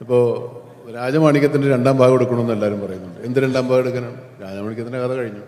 ഇപ്പോൾ രാജമാണിക്യത്തിൻ്റെ രണ്ടാം ഭാഗം എടുക്കണമെന്ന് എല്ലാവരും പറയുന്നുണ്ട് എന്ത് രണ്ടാം ഭാഗം എടുക്കാനാണ് രാജമാണിക്യത്തിൻ്റെ കഥ കഴിഞ്ഞു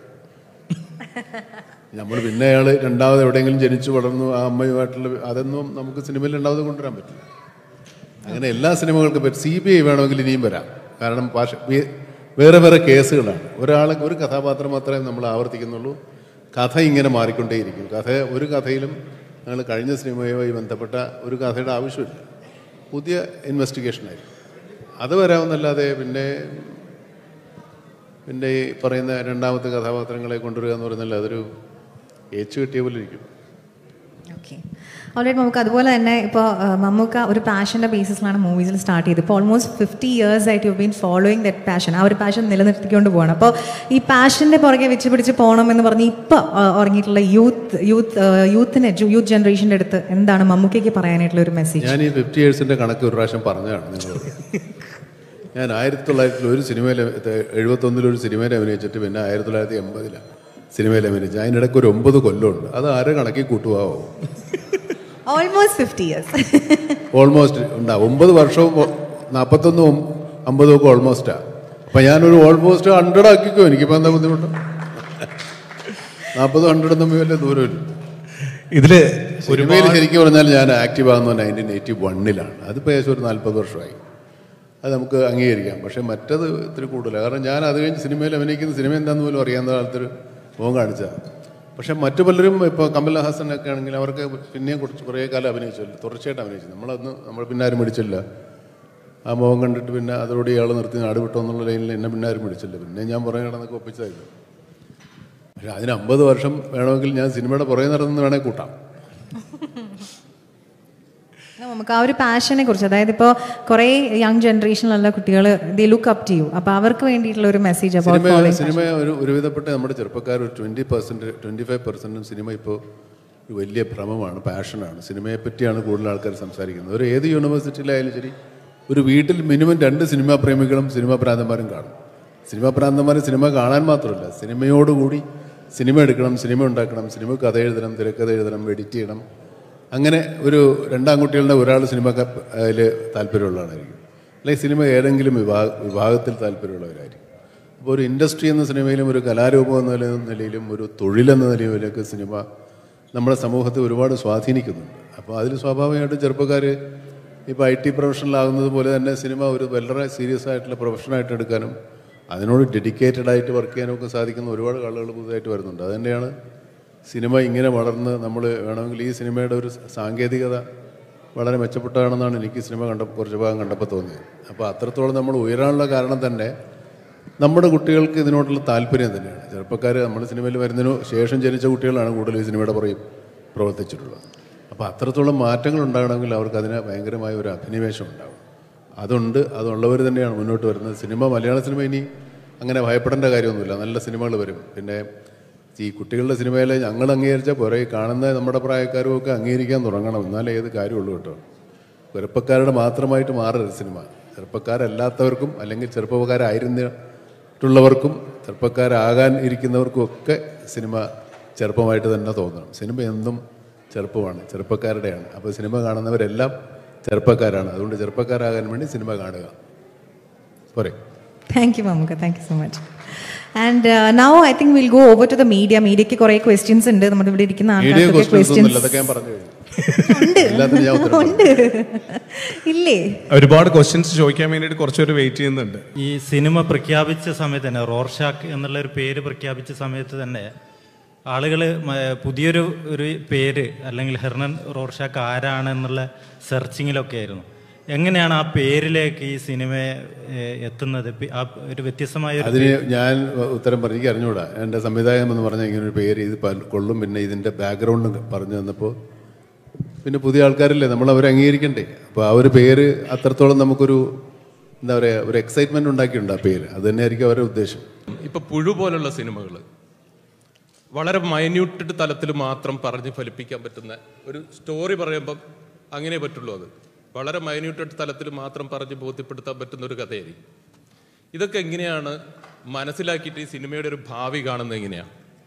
നമ്മൾ പിന്നെ അയാൾ രണ്ടാമത് എവിടെയെങ്കിലും ജനിച്ചു വളർന്നു ആ അമ്മയുമായിട്ടുള്ള അതൊന്നും നമുക്ക് സിനിമയിൽ രണ്ടാമത് കൊണ്ടുവരാൻ പറ്റില്ല അങ്ങനെ എല്ലാ സിനിമകൾക്കും പറ്റും സി ബി ഐ വേണമെങ്കിൽ ഇനിയും വരാം കാരണം ഭാഷ വേ- വേറെ വേറെ കേസുകളാണ് ഒരാളെ ഒരു കഥാപാത്രം മാത്രമേ നമ്മൾ ആവർത്തിക്കുന്നുള്ളൂ കഥ ഇങ്ങനെ മാറിക്കൊണ്ടേയിരിക്കും കഥ ഒരു കഥയിലും ഞങ്ങൾ കഴിഞ്ഞ സിനിമയുമായി ബന്ധപ്പെട്ട ഒരു കഥയുടെ ആവശ്യമില്ല പുതിയ ഇൻവെസ്റ്റിഗേഷനായിരിക്കും അത് വരാമെന്നല്ലാതെ പിന്നെ പിന്നെ ഈ പറയുന്ന രണ്ടാമത്തെ കഥാപാത്രങ്ങളെ കൊണ്ടുവരിക എന്ന് പറഞ്ഞാൽ അതൊരു ഏച്ചു കിട്ടിയ പോലെ ഇരിക്കും ഓക്കെ ഓൾറെഡി നമുക്ക് അതുപോലെ തന്നെ ഇപ്പോൾ മമ്മൂക്ക ഒരു പാഷൻ്റെ ബേസിസിലാണ് മൂവീസിൽ സ്റ്റാർട്ട് ചെയ്തത് ഇപ്പോൾ ഓൾമോസ്റ്റ് ഫിഫ്റ്റി ഇയേഴ്സ് ആയിട്ട് you been following that passion ആ ഒരു പാഷൻ നിലനിർത്തിക്കൊണ്ട് പോകണം അപ്പോൾ ഈ പാഷൻ്റെ പുറകെ വെച്ച് പിടിച്ച് പോകണം എന്ന് പറഞ്ഞ് ഇപ്പോൾ ഉറങ്ങിയിട്ടുള്ള യൂത്ത് യൂത്ത് യൂത്തിന് യൂത്ത് ജനറേഷൻ്റെ അടുത്ത് എന്താണ് മമ്മൂക്കയ്ക്ക് പറയാനായിട്ടുള്ള ഒരു മെസ്സേജ് ഞാൻ ഈ ഫിഫ്റ്റി ഇയേഴ്സിൻ്റെ കണക്ക് ഒരു പ്രാവശ്യം പറഞ്ഞതാണ് നിങ്ങൾ ഞാൻ ആയിരത്തി തൊള്ളായിരത്തി ഒരു സിനിമയിൽ എഴുപത്തൊന്നിൽ ഒരു സിനിമയിൽ അഭിനയിച്ചിട്ട് പിന്നെ ആയിരത്തി തൊള്ളായിരത്തി എൺപതിലാണ് സിനിമയിൽ അഭിനയിച്ചത് അതിനിടയ്ക്ക് ഒരു ഒമ്പത് കൊല്ലമുണ്ട് അത് ആരെ കണക്കി കൂട്ടുവാവോ ഓൾമോസ്റ്റ് ഫിഫ്റ്റി ഇയേഴ്സ് ഓൾമോസ്റ്റ് ഉണ്ടാവും ഒമ്പത് വർഷവും ഒ- നാൽപ്പത്തൊന്നും അമ്പതും ഒക്കെ ഓൾമോസ്റ്റാണ് അപ്പം ഞാനൊരു ഓൾമോസ്റ്റ് ഹൺഡ്രഡ് ആക്കിക്കോ എനിക്കിപ്പോൾ എന്താ ബുദ്ധിമുട്ട് നാൽപ്പതും ഹൺഡ്രഡും തമ്മിൽ വലിയ ദൂരമില്ല ഇതില് സിനിമയിൽ ശരിക്കും പറഞ്ഞാൽ ഞാൻ ആക്റ്റീവ് ആകുന്നത് നയൻറ്റീൻ എയ്റ്റി വണ്ണിലാണ് അതിപ്പോൾ ഏകദേശം ഒരു നാൽപ്പത് വർഷമായി അത് നമുക്ക് അംഗീകരിക്കാം പക്ഷേ മറ്റത് ഇത്തിരി കൂടുതലാണ് കാരണം ഞാൻ അത് കഴിഞ്ഞ് സിനിമയിൽ അഭിനയിക്കുന്ന സിനിമ എന്താണെന്ന് പോലും അറിയാവുന്ന കാലത്തൊരു മുഖം കാണിച്ചതാണ് പക്ഷേ മറ്റു പലരും ഇപ്പോൾ കമൽഹാസൻ ഒക്കെ ആണെങ്കിൽ അവർക്ക് പിന്നെയും കുറച്ച് കുറേ കാലം അഭിനയിച്ചല്ലോ തുടർച്ചയായിട്ട് അഭിനയിച്ചു നമ്മളന്ന് നമ്മൾ പിന്നെ ആരും പിടിച്ചില്ല ആ മുഖം കണ്ടിട്ട് പിന്നെ അതോടെ ഇയാൾ നിർത്തി നാട് വിട്ടോ എന്നുള്ള ലൈനിൽ എന്നെ പിന്നെ ആരും പിടിച്ചില്ല പിന്നെ ഞാൻ പുറകെ കിടന്നൊക്കെ ഒപ്പിച്ചതായിരുന്നു പക്ഷേ അതിന് അമ്പത് വർഷം വേണമെങ്കിൽ ഞാൻ സിനിമയുടെ പുറകെ നടന്ന് വേണേൽ കൂട്ടാം നമുക്ക് ആ ഒരു പാഷനെ കുറിച്ച് അതായത് ഇപ്പോൾ കുറേ യങ് ജനറേഷനിലുള്ള കുട്ടികൾ the look up to you അപ്പോൾ അവർക്ക് വേണ്ടിയിട്ടുള്ള ഒരു മെസ്സേജ് സിനിമ അപ്പോൾ സിനിമ ഒരു ഒരുവിധപ്പെട്ട നമ്മുടെ ചെറുപ്പക്കാർ ഒരു ട്വൻറ്റി പെർസെൻറ്റ് ട്വൻറ്റി ഫൈവ് പെർസെൻറ്റും സിനിമ ഇപ്പോൾ ഒരു വലിയ ഭ്രമമാണ് പാഷനാണ് സിനിമയെ പറ്റിയാണ് കൂടുതൽ ആൾക്കാർ സംസാരിക്കുന്നത് ഒരു ഏത് യൂണിവേഴ്സിറ്റിയിലായാലും ശരി ഒരു വീട്ടിൽ മിനിമം രണ്ട് സിനിമാ പ്രേമികളും സിനിമാ ഭ്രാന്തന്മാരും കാണും സിനിമാ ഭ്രാന്തന്മാർ സിനിമ കാണാൻ മാത്രമല്ല സിനിമയോടുകൂടി സിനിമ എടുക്കണം സിനിമ ഉണ്ടാക്കണം സിനിമ കഥ എഴുതണം തിരക്കഥ എഴുതണം എഡിറ്റ് ചെയ്യണം അങ്ങനെ ഒരു രണ്ടാൺകുട്ടികളുടെ ഒരാൾ സിനിമ അതിൽ താല്പര്യമുള്ളതായിരിക്കും അല്ലെങ്കിൽ സിനിമ ഏതെങ്കിലും വിഭാഗ വിഭാഗത്തിൽ താല്പര്യമുള്ളവരായിരിക്കും അപ്പോൾ ഒരു ഇൻഡസ്ട്രി എന്ന സിനിമയിലും ഒരു കലാരൂപം എന്ന നില- നിലയിലും ഒരു തൊഴിലെന്ന നിലയിലൊക്കെ സിനിമ നമ്മുടെ സമൂഹത്തെ ഒരുപാട് സ്വാധീനിക്കുന്നുണ്ട് അപ്പോൾ അതിൽ സ്വാഭാവികമായിട്ടും ചെറുപ്പക്കാർ ഇപ്പോൾ ഐ ടി പ്രൊഫഷണലാകുന്നത് പോലെ തന്നെ സിനിമ ഒരു വളരെ സീരിയസ് ആയിട്ടുള്ള പ്രൊഫഷനായിട്ട് എടുക്കാനും അതിനോട് ഡെഡിക്കേറ്റഡ് ആയിട്ട് വർക്ക് ചെയ്യാനും ഒക്കെ സാധിക്കുന്ന ഒരുപാട് ആളുകൾ പുതുതായിട്ട് വരുന്നുണ്ട് അതുതന്നെയാണ് സിനിമ ഇങ്ങനെ വളർന്ന് നമ്മൾ വേണമെങ്കിൽ ഈ സിനിമയുടെ ഒരു സാങ്കേതികത വളരെ മെച്ചപ്പെട്ടതാണെന്നാണ് എനിക്ക് ഈ സിനിമ കണ്ട കുറച്ച് ഭാഗം കണ്ടപ്പോൾ തോന്നിയത് അപ്പോൾ അത്രത്തോളം നമ്മൾ ഉയരാനുള്ള കാരണം തന്നെ നമ്മുടെ കുട്ടികൾക്ക് ഇതിനോടുള്ള താല്പര്യം തന്നെയാണ് ചെറുപ്പക്കാർ നമ്മുടെ സിനിമയിൽ വരുന്നതിനു ശേഷം ജനിച്ച കുട്ടികളാണ് കൂടുതൽ ഈ സിനിമയുടെ പുറകെ പ്രവർത്തിച്ചിട്ടുള്ളത് അപ്പോൾ അത്രത്തോളം മാറ്റങ്ങൾ ഉണ്ടാകണമെങ്കിൽ അവർക്ക് അതിന് ഭയങ്കരമായ ഒരു അഭിനിവേശം ഉണ്ടാകും അതുണ്ട് അതുള്ളവർ തന്നെയാണ് മുന്നോട്ട് വരുന്നത് സിനിമ മലയാള സിനിമ ഇനി അങ്ങനെ ഭയപ്പെടേണ്ട കാര്യമൊന്നുമില്ല നല്ല സിനിമകൾ വരും പിന്നെ ഈ കുട്ടികളുടെ സിനിമയിൽ ഞങ്ങൾ അംഗീകരിച്ച പോരെ ഈ കാണുന്ന നമ്മുടെ പ്രായക്കാരും ഒക്കെ അംഗീകരിക്കാൻ തുടങ്ങണം എന്നാലേ ഏത് കാര്യമുള്ളൂ കേട്ടോ ചെറുപ്പക്കാരുടെ മാത്രമായിട്ട് മാറരുത് സിനിമ ചെറുപ്പക്കാരല്ലാത്തവർക്കും അല്ലെങ്കിൽ ചെറുപ്പക്കാരായിരുന്നിട്ടുള്ളവർക്കും ചെറുപ്പക്കാരാകാൻ ഇരിക്കുന്നവർക്കും ഒക്കെ സിനിമ ചെറുപ്പമായിട്ട് തന്നെ തോന്നണം സിനിമ എന്നും ചെറുപ്പമാണ് ചെറുപ്പക്കാരുടെയാണ് അപ്പോൾ സിനിമ കാണുന്നവരെല്ലാം ചെറുപ്പക്കാരാണ് അതുകൊണ്ട് ചെറുപ്പക്കാരാകാൻ വേണ്ടി സിനിമ കാണുക പോരെ thank you Mammukka thank you so much and now I think will go over to the media മീഡിയയ്ക്ക് കുറേ ക്വസ്റ്റ്യൻസ് ഉണ്ട് നമ്മുടെ ഇവിടെ ഇരിക്കുന്ന മീഡിയ ആൾക്കാർക്ക് ക്വസ്റ്റ്യൻസ് ഒന്നുമില്ല ക്വസ്റ്റ്യൻസ് അതൊക്കെ ഞാൻ പറഞ്ഞു കഴിഞ്ഞു എല്ലാത്തിനും ഞാൻ ഉത്തരം പറഞ്ഞു. ഉണ്ട് ഇല്ലേ ഒരുപാട് ക്വസ്റ്റ്യൻസ് ചോദിക്കാൻ വേണ്ടിയിട്ട് കുറച്ചുപേര് വെയിറ്റ് ചെയ്യുന്നുണ്ട് ഈ സിനിമ പ്രഖ്യാപിച്ച സമയത്ത് തന്നെ റോർഷാക്ക് എന്നുള്ള ഒരു പേര് പ്രഖ്യാപിച്ച സമയത്ത് തന്നെ ആളുകൾ പുതിയൊരു ഒരു പേര് അല്ലെങ്കിൽ ഹെർണൻ റോർഷാക്ക് ആരാണ് എന്നുള്ള സെർച്ചിങ്ങിലൊക്കെ ആയിരുന്നു എങ്ങനെയാണ് ആ പേരിലേക്ക് ഈ സിനിമ ഏഹ്, എത്തുന്നത് പി- ആ ഒരു വ്യത്യസ്തമായ ഒരു അതിന് ഞാൻ ഉത്തരം പറഞ്ഞു എനിക്ക് അറിഞ്ഞുകൂടാ എൻ്റെ സംവിധായകൻ എന്ന് പറഞ്ഞ ഇങ്ങനെ ഒരു പേര് ഇത് പ- കൊള്ളും പിന്നെ ഇതിൻ്റെ ബാക്ക്ഗ്രൗണ്ട് പറഞ്ഞു തന്നപ്പോൾ പിന്നെ പുതിയ ആൾക്കാരല്ലേ നമ്മൾ അവരെ അംഗീകരിക്കണ്ടേ അപ്പോൾ ആ ഒരു പേര് അത്രത്തോളം നമുക്കൊരു എന്താ പറയുക ഒരു എക്സൈറ്റ്മെന്റ് ഉണ്ടാക്കിയിട്ടുണ്ട് ആ പേര് അത് തന്നെയായിരിക്കും അവരുടെ ഉദ്ദേശം ഇപ്പൊ പുഴു പോലുള്ള സിനിമകൾ വളരെ മൈന്യൂട്ടഡ് തലത്തിൽ മാത്രം പറഞ്ഞ് ഫലിപ്പിക്കാൻ പറ്റുന്ന ഒരു സ്റ്റോറി പറയുമ്പം അങ്ങനെ പറ്റുള്ളൂ അത് വളരെ മൈന്യൂട്ടഡ് തലത്തിൽ മാത്രം പറഞ്ഞ് ബോധ്യപ്പെടുത്താൻ പറ്റുന്ന ഒരു കഥയായിരിക്കും ഇതൊക്കെ എങ്ങനെയാണ് മനസ്സിലാക്കിയിട്ട് ഈ സിനിമയുടെ ഒരു ഭാവി കാണുന്നത് എങ്ങനെയാണ്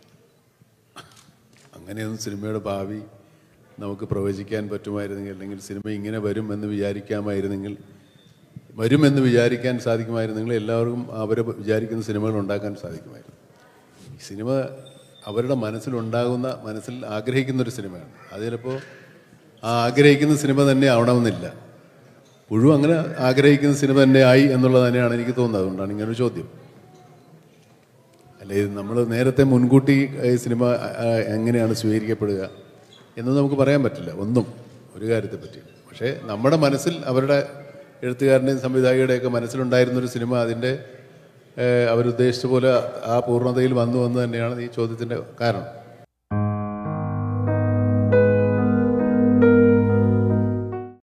അങ്ങനെയൊന്നും സിനിമയുടെ ഭാവി നമുക്ക് പ്രവചിക്കാൻ പറ്റുമായിരുന്നെങ്കിൽ അല്ലെങ്കിൽ സിനിമ ഇങ്ങനെ വരും എന്ന് വിചാരിക്കാമായിരുന്നെങ്കിൽ വരുമെന്ന് വിചാരിക്കാൻ സാധിക്കുമായിരുന്നെങ്കിൽ എല്ലാവർക്കും അവർ വിചാരിക്കുന്ന സിനിമകൾ ഉണ്ടാക്കാൻ സാധിക്കുമായിരുന്നു ഈ സിനിമ അവരുടെ മനസ്സിലുണ്ടാകുന്ന മനസ്സിൽ ആഗ്രഹിക്കുന്ന ഒരു സിനിമയാണ് അത് ചിലപ്പോൾ ആ ആഗ്രഹിക്കുന്ന സിനിമ തന്നെ ആവണമെന്നില്ല പുഴു അങ്ങനെ ആഗ്രഹിക്കുന്ന സിനിമ തന്നെ ആയി എന്നുള്ളത് തന്നെയാണ് എനിക്ക് തോന്നുന്നത് അതുകൊണ്ടാണ് ഇങ്ങനൊരു ചോദ്യം അല്ല ഇത് നമ്മൾ നേരത്തെ മുൻകൂട്ടി ഈ സിനിമ ആ, എങ്ങനെയാണ് സ്വീകരിക്കപ്പെടുക എന്ന് നമുക്ക് പറയാൻ പറ്റില്ല ഒന്നും ഒരു കാര്യത്തെ പറ്റി പക്ഷേ നമ്മുടെ മനസ്സിൽ അവരുടെ എഴുത്തുകാരൻ്റെയും സംവിധായകരുടെയൊക്കെ മനസ്സിലുണ്ടായിരുന്നൊരു സിനിമ അതിൻ്റെ ഏഹ്, അവരുദ്ദേശിച്ച പോലെ ആ പൂർണ്ണതയിൽ വന്നു എന്ന് തന്നെയാണ് ഈ ചോദ്യത്തിൻ്റെ കാരണം